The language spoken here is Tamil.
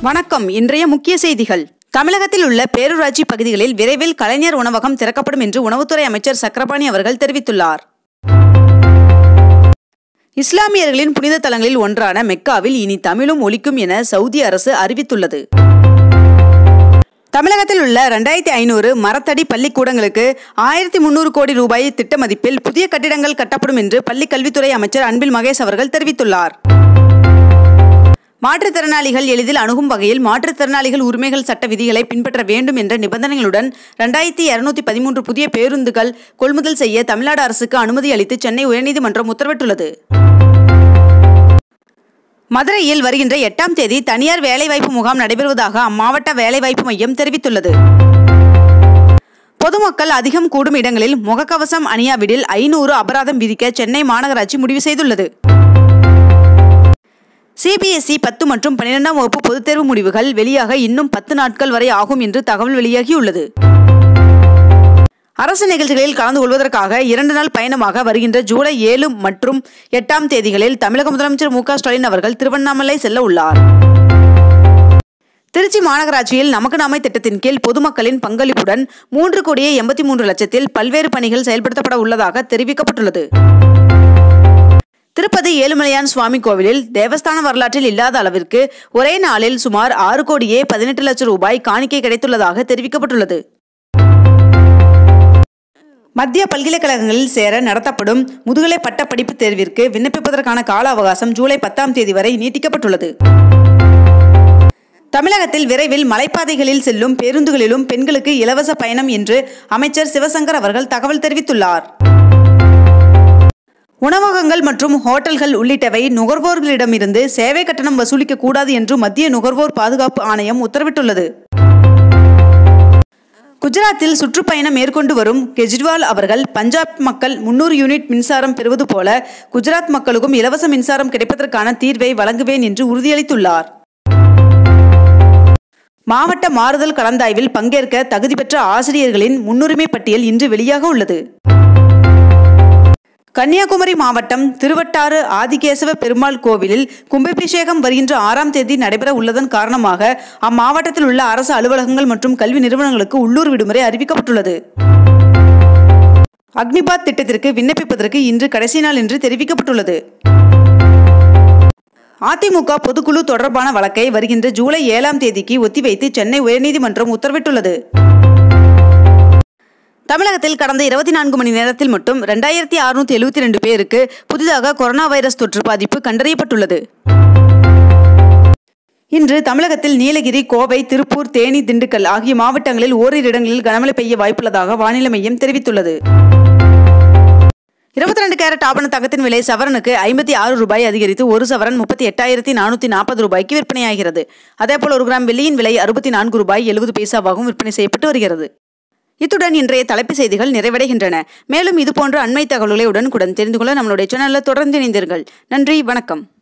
வணக்கம் இன்றைய முக்கிய செய்திகள் தமிழகத்தில் உள்ள பேரூராட்சி பகுதிகளில் விரைவில் கலைஞர் உணவகம் திறக்கப்படும் என்று உணவுத்துறை அமைச்சர் சக்கரபாணி அவர்கள் தெரிவித்துள்ளார் இஸ்லாமியர்களின் புனித தலங்களில் ஒன்றான மெக்காவில் இனி தமிழும் ஒலிக்கும் என சவுதி அரசு அறிவித்துள்ளது தமிழகத்தில் உள்ள ரெண்டாயிரத்தி ஐநூறு மரத்தடி பள்ளிக்கூடங்களுக்கு ஆயிரத்தி முன்னூறு கோடி ரூபாய் திட்ட மதிப்பில் புதிய கட்டிடங்கள் கட்டப்படும் என்று பள்ளிக் கல்வித்துறை அமைச்சர் அன்பில் மகேஷ் அவர்கள் தெரிவித்துள்ளார் மாற்றுத்திறனாளிகள் எளிதில் அணுகும் வகையில் மாற்றுத்திறனாளிகள் உரிமைகள் சட்ட விதிகளை பின்பற்ற வேண்டும் என்ற நிபந்தனைகளுடன் ரெண்டாயிரத்தி இருநூத்தி பதிமூன்று புதிய பேருந்துகள் கொள்முதல் செய்ய தமிழ்நாடு அரசுக்கு அனுமதி அளித்து சென்னை உயர்நீதிமன்றம் உத்தரவிட்டுள்ளது மதுரையில் வருகின்ற எட்டாம் தேதி தனியார் வேலைவாய்ப்பு முகாம் நடைபெறுவதாக அம்மாவட்ட வேலைவாய்ப்பு மையம் தெரிவித்துள்ளது பொதுமக்கள் அதிகம் கூடும் இடங்களில் முகக்கவசம் அணியாவிடில் ஐநூறு அபராதம் விதிக்க சென்னை மாநகராட்சி முடிவு செய்துள்ளது சிபிஎஸ்இ பத்து மற்றும் பன்னிரெண்டாம் வகுப்பு பொதுத் தேர்வு முடிவுகள் வெளியாக இன்னும் பத்து நாட்கள் வரை ஆகும் என்று தகவல் வெளியாகியுள்ளது அரசு நிகழ்ச்சிகளில் கலந்து கொள்வதற்காக இரண்டு நாள் பயணமாக வருகின்ற ஜூலை ஏழு மற்றும் எட்டாம் தேதிகளில் தமிழக முதலமைச்சர் மு க ஸ்டாலின் அவர்கள் திருவண்ணாமலை செல்ல உள்ளார் திருச்சி மாநகராட்சியில் நமக்கு நாமை திட்டத்தின் கீழ் பொதுமக்களின் பங்களிப்புடன் மூன்று கோடியே எண்பத்தி மூன்று லட்சத்தில் பல்வேறு பணிகள் செயல்படுத்தப்பட உள்ளதாக தெரிவிக்கப்பட்டுள்ளது திருப்பதி ஏழுமலையான் சுவாமி கோவிலில் தேவஸ்தான வரலாற்றில் இல்லாத அளவிற்கு ஒரே நாளில் சுமார் ஆறு கோடியே பதினெட்டு லட்சம் ரூபாய் காணிக்கை கிடைத்துள்ளதாக தெரிவிக்கப்பட்டுள்ளது மத்திய பல்கலைக்கழகங்களில் சேர நடத்தப்படும் முதுகலை பட்ட படிப்பு தேர்விற்கு விண்ணப்பிப்பதற்கான கால அவகாசம் ஜூலை பத்தாம் தேதி வரை நீட்டிக்கப்பட்டுள்ளது தமிழகத்தில் விரைவில் மலைப்பாதைகளில் செல்லும் பேருந்துகளிலும் பெண்களுக்கு இலவச பயணம் என்று அமைச்சர் சிவசங்கர் அவர்கள் தகவல் தெரிவித்துள்ளார் உணவகங்கள் மற்றும் ஹோட்டல்கள் உள்ளிட்டவை நுகர்வோர்களிடமிருந்து சேவை கட்டணம் வசூலிக்க கூடாது என்று மத்திய நுகர்வோர் பாதுகாப்பு ஆணையம் உத்தரவிட்டுள்ளது குஜராத்தில் சுற்றுப்பயணம் மேற்கொண்டு வரும் கெஜ்ரிவால் அவர்கள் பஞ்சாப் மக்கள் முன்னூறு யூனிட் மின்சாரம் பெறுவது போல குஜராத் மக்களுக்கும் இலவச மின்சாரம் கிடைப்பதற்கான தீர்வை வழங்குவேன் என்று உறுதியளித்துள்ளார் மாவட்ட மாறுதல் கலந்தாய்வில் பங்கேற்க தகுதி பெற்ற ஆசிரியர்களின் முன்னுரிமை பட்டியல் இன்று வெளியாக உள்ளது கன்னியாகுமரி மாவட்டம் திருவட்டாறு ஆதிகேசவ பெருமாள் கோவிலில் கும்பாபிஷேகம் வருகின்ற ஆறாம் தேதி நடைபெற உள்ளதன் காரணமாக அம்மாவட்டத்தில் உள்ள அரசு அலுவலகங்கள் மற்றும் கல்வி நிறுவனங்களுக்கு உள்ளூர் விடுமுறை அறிவிக்கப்பட்டுள்ளது அக்னிபாத் திட்டத்திற்கு விண்ணப்பிப்பதற்கு இன்று கடைசி நாள் என்று தெரிவிக்கப்பட்டுள்ளது அதிமுக பொதுக்குழு தொடர்பான வழக்கை வருகின்ற ஜூலை ஏழாம் தேதிக்கு ஒத்திவைத்து சென்னை உயர்நீதிமன்றம் உத்தரவிட்டுள்ளது தமிழகத்தில் கடந்த இருபத்தி நான்கு மணி நேரத்தில் மட்டும் ரெண்டாயிரத்தி அறுநூத்தி எழுபத்தி ரெண்டு பேருக்கு புதிதாக கொரோனா வைரஸ் தொற்று பாதிப்பு கண்டறியப்பட்டுள்ளது இன்று தமிழகத்தில் நீலகிரி கோவை திருப்பூர் தேனி திண்டுக்கல் ஆகிய மாவட்டங்களில் ஓரிரு இடங்களில் கனமழை பெய்ய வாய்ப்புள்ளதாக வானிலை மையம் தெரிவித்துள்ளது இருபத்தி ரெண்டு கேரட் ஆபண தங்கத்தின் விலை சவரனுக்கு ஐம்பத்தி ஆறு ரூபாய் அதிகரித்து ஒரு சவரன் முப்பத்தி எட்டாயிரத்தி நானூற்றி நாற்பது ரூபாய்க்கு விற்பனையாகிறது அதேபோல் ஒரு கிராம் வெள்ளியின் விலை அறுபத்தி நான்கு ரூபாய் எழுபது பைசாவாகவும் விற்பனை செய்யப்பட்டு வருகிறது இத்துடன் இன்றைய தலைப்புச் செய்திகள் நிறைவடைகின்றன மேலும் இதுபோன்ற அண்மை தகவல்களை உடனுக்குடன் தெரிந்து கொள்ள நம்மளுடைய சேனலில் தொடர்ந்து இணைந்தீர்கள் நன்றி வணக்கம்